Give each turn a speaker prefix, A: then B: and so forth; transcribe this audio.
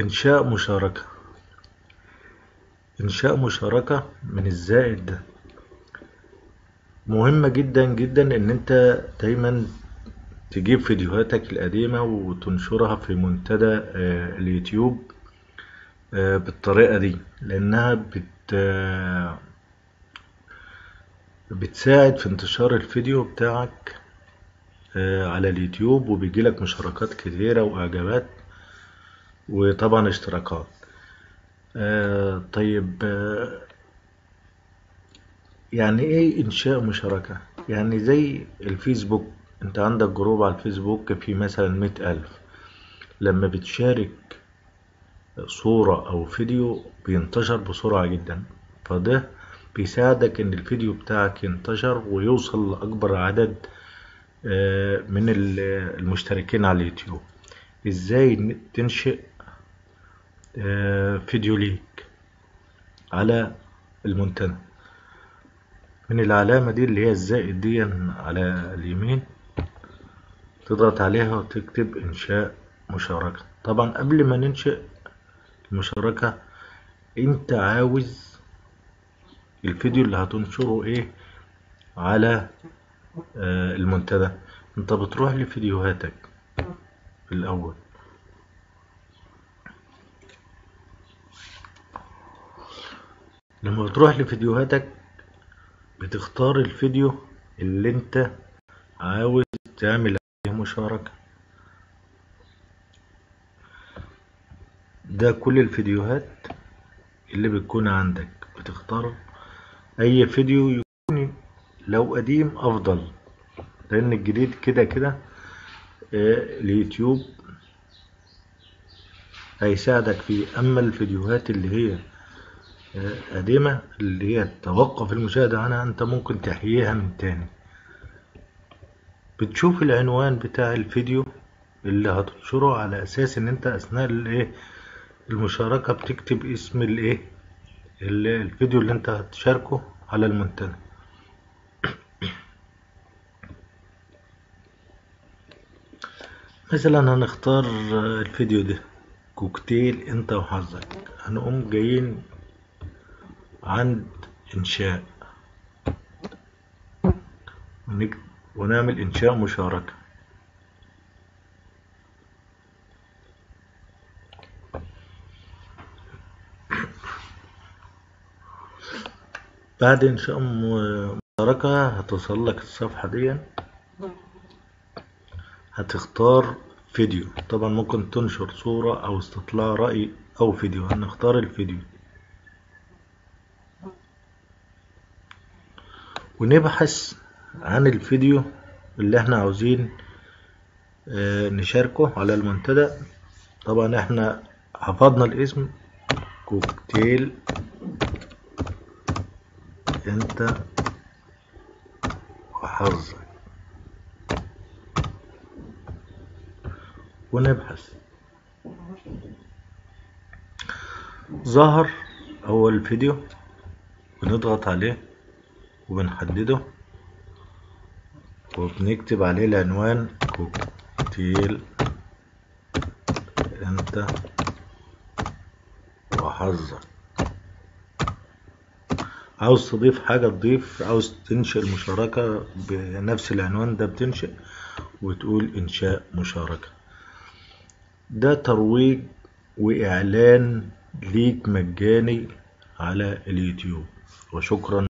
A: إنشاء مشاركة إنشاء مشاركة من الزائد ده مهمة جدا جدا إن أنت دايما تجيب فيديوهاتك القديمة وتنشرها في منتدى آه، اليوتيوب آه، بالطريقة دي لأنها بت آه، بتساعد في انتشار الفيديو بتاعك آه، على اليوتيوب وبيجيلك مشاركات كتيرة وإعجابات وطبعا اشتراكات آه، طيب آه، يعني ايه انشاء مشاركة يعني زي الفيسبوك انت عندك جروب على الفيسبوك فيه مثلا مئة الف لما بتشارك صورة او فيديو بينتشر بسرعة جدا فده بيساعدك ان الفيديو بتاعك ينتشر ويوصل لاكبر عدد آه، من ال- المشتركين على اليوتيوب ازاي ن- تنشئ آه، فيديو ليك على المنتدى من العلامة دي اللي هي الزائد دي على اليمين تضغط عليها وتكتب إنشاء مشاركة طبعا قبل ما ننشئ المشاركة انت عاوز الفيديو اللي هتنشره ايه على آه، المنتدى انت بتروح لفيديوهاتك في الأول لما بتروح لفيديوهاتك بتختار الفيديو اللي انت عاوز تعمل عليه مشاركة ده كل الفيديوهات اللي بتكون عندك بتختار اي فيديو يكون لو قديم افضل لان الجديد كده كده آه، اليوتيوب هيساعدك فيه اما الفيديوهات اللي هي آه، قديمة اللي هي توقف المشاهدة عنها انت ممكن تحييها من تاني بتشوف العنوان بتاع الفيديو اللي هتنشره على اساس ان انت اثناء الايه المشاركة بتكتب اسم الايه ال- الفيديو اللي انت هتشاركه على المنتدى مثلا هنختار آه، الفيديو ده كوكتيل انت وحظك هنقوم جايين عند انشاء ونك- ونعمل انشاء مشاركة بعد انشاء م- مشاركة هتوصل لك الصفحة دي هتختار فيديو طبعا ممكن تنشر صورة او استطلاع رأي او فيديو هنختار الفيديو ونبحث عن الفيديو اللي احنا عاوزين آه، نشاركه على المنتدى طبعا احنا حفظنا الاسم كوكتيل انت وحظك ونبحث ظهر اول فيديو بنضغط عليه وبنحدده وبنكتب عليه العنوان كوكتيل انت وحظك عاوز تضيف حاجة تضيف عاوز تنشئ المشاركة بنفس العنوان ده بتنشئ وتقول إنشاء مشاركة ده ترويج وإعلان ليك مجاني على اليوتيوب وشكرا